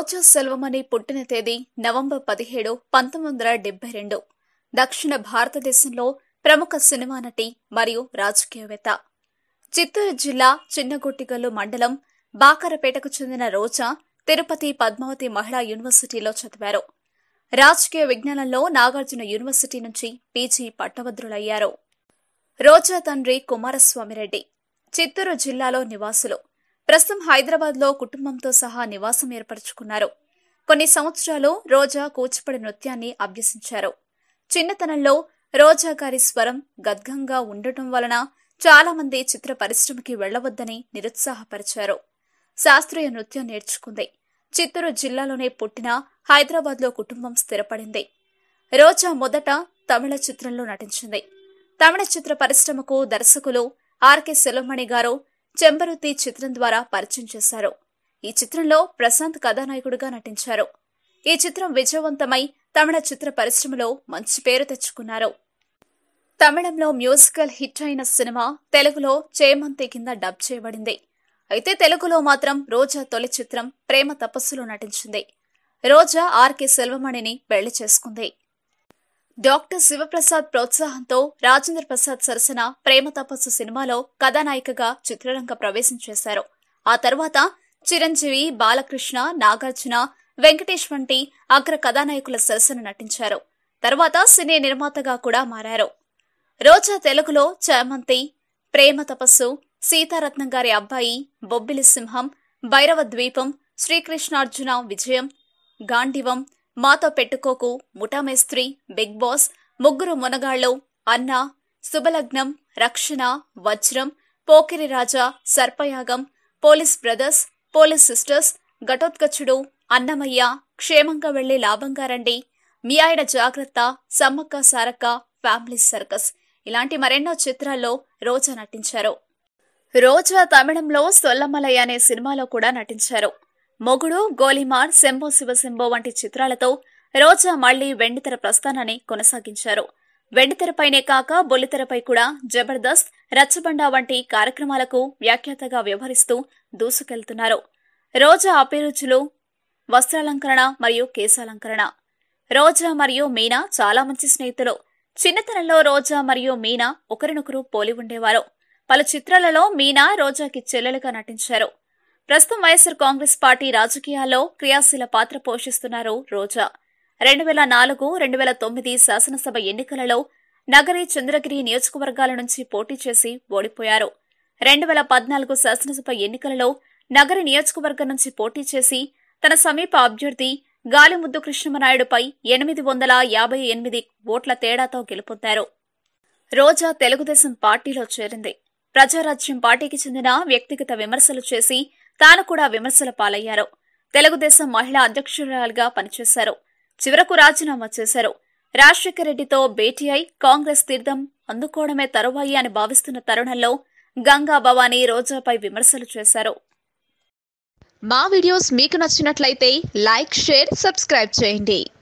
రోజా సెల్వమణి పుట్టిన తేదీ నవంబర్ పదిహేడు పంతొమ్మిది వందల డెబ్బై రెండు దక్షిణ భారతదేశంలో ప్రముఖ సినిమా నటి మరియు రాజకీయవేత్త చిత్తూరు జిల్లా చిన్నగుట్టిగల్లు మండలం బాకరపేటకు చెందిన రోజా తిరుపతి పద్మావతి మహిళా యూనివర్సిటీలో చదివారు రాజకీయ విజ్ఞానంలో నాగార్జున యూనివర్సిటీ నుంచి పీజీ పట్టభద్రులయ్యారు రోజా తండ్రి కుమారస్వామిరెడ్డి చిత్తూరు జిల్లాలో నివాసులు ప్రస్తుతం హైదరాబాద్ లో కుటుంబంతో సహా నివాసం ఏర్పరచుకున్నారు కొన్ని సంవత్సరాలు రోజా కూచిపడి నృత్యాన్ని అభ్యసించారు చిన్నతనంలో రోజా గారి స్వరం గద్గంగా ఉండటం వలన చాలా మంది చిత్ర పరిశ్రమకి వెళ్లవద్దని నిరుత్సాహపరిచారు శాస్త్రీయ నృత్యం నేర్చుకుంది చిత్తూరు జిల్లాలోనే పుట్టిన హైదరాబాద్ లో కుటుంబం స్థిరపడింది రోజా మొదట తమిళ చిత్రంలో నటించింది తమిళ చిత్ర పరిశ్రమకు దర్శకులు ఆర్కే సెలమణి గారు చెంబరుతి చిత్రం ద్వారా పరిచయం చేశారు ఈ చిత్రంలో ప్రశాంత్ కథానాయకుడిగా నటించారు ఈ చిత్రం విజయవంతమై తమిళ చిత్ర పరిశ్రమలో మంచి పేరు తెచ్చుకున్నారు తమిళంలో మ్యూజికల్ హిట్ అయిన సినిమా తెలుగులో చేమంతి కింద డబ్ చేయబడింది అయితే తెలుగులో మాత్రం రోజా తొలి చిత్రం ప్రేమ తపస్సులో నటించింది రోజా ఆర్కే సెల్వమణిని పెళ్లి చేసుకుంది డాక్టర్ శివప్రసాద్ ప్రోత్సాహంతో రాజేంద్ర ప్రసాద్ సరసన ప్రేమ తపస్సు సినిమాలో కథానాయికగా చిత్రరంగ ప్రవేశం చేశారు ఆ తర్వాత చిరంజీవి బాలకృష్ణ నాగార్జున వెంకటేష్ వంటి అగ్ర కథానాయకుల సరసన నటించారు తర్వాత సినీ నిర్మాతగా కూడా మారారు రోజా తెలుగులో చామంతి ప్రేమ తపస్సు సీతారత్నం గారి అబ్బాయి బొబ్బిలి సింహం భైరవ ద్వీపం శ్రీకృష్ణార్జున విజయం గాండివం మాతో పెట్టుకోకు ముఠామేస్త్రి బిగ్ బాస్ ముగ్గురు మునగాళ్ళు అన్న Subhalagnam Rakshana Vajram Pokiri Raja Sarpayagam police brothers police sisters Ghatothkachudu Annamayya క్షేమంగా వెళ్లి లాభంగా రండి మీ ఆయన జాగ్రత్త సమ్మక్క సారక్క ఫ్యామిలీ సర్కస్ ఇలాంటి మరెన్నో చిత్రాల్లో రోజా నటించారు రోజా తమిళంలో సొల్లమలై అనే సినిమాలో కూడా నటించారు మొగుడు గోలిమార్ శంభో శివశంభో వంటి చిత్రాలతో రోజా మళ్లీ వెండితెర ప్రస్థానాన్ని కొనసాగించారు వెండితెరపైనే కాక బొల్లితెరపై కూడా జబర్దస్త్ రచ్చబండ వంటి కార్యక్రమాలకు వ్యాఖ్యాతగా వ్యవహరిస్తూ దూసుకెళ్తున్నారు రోజా అభిరుచులు వస్త్రాలంకరణ మరియు కేశాలంకరణ రోజా మరియు మీనా చాలా మంచి స్నేహితులు చిన్నతనంలో రోజా మరియు మీనా ఒకరినొకరు పోలి ఉండేవారు పలు చిత్రాలలో మీనా రోజాకి చెల్లెలుగా నటించారు ప్రస్తుతం వైఎస్సార్ కాంగ్రెస్ పార్టీ రాజకీయాల్లో క్రియాశీల పాత్ర పోషిస్తున్నారు రోజా రెండు వేల నాలుగు రెండు వేల తొమ్మిది శాసనసభ ఎన్నికలలో నగరి చంద్రగిరి నియోజకవర్గాల నుంచి పోటీ చేసి ఓడిపోయారు రెండు వేల పద్నాలుగు శాసనసభ ఎన్నికలలో నగరి నియోజకవర్గం నుంచి పోటీ చేసి తన సమీప అభ్యర్థి గాలిముద్దు కృష్ణమనాయుడుపై ఎనిమిది వందల యాభై ఎనిమిది ఓట్ల తేడాతో గెలుపొందారు రోజా తెలుగుదేశం పార్టీలో చేరింది ప్రజారాజ్యం పార్టీకి చెందిన వ్యక్తిగత విమర్శలు చేసి తాను కూడా విమర్శల పాలయ్యారు తెలుగుదేశం మహిళా అధ్యక్షురాలుగా పనిచేశారు చివరకు రాజీనామా చేశారు రాజశేఖర రెడ్డితో భేటీ అయి కాంగ్రెస్ తీర్థం అందుకోవడమే తరువాయి అని భావిస్తున్న తరుణంలో గంగా భవానీ రోజాపై విమర్శలు చేశారు మా వీడియోస్ మీకు నచ్చినట్లయితే లైక్ షేర్ సబ్స్క్రైబ్ చేయండి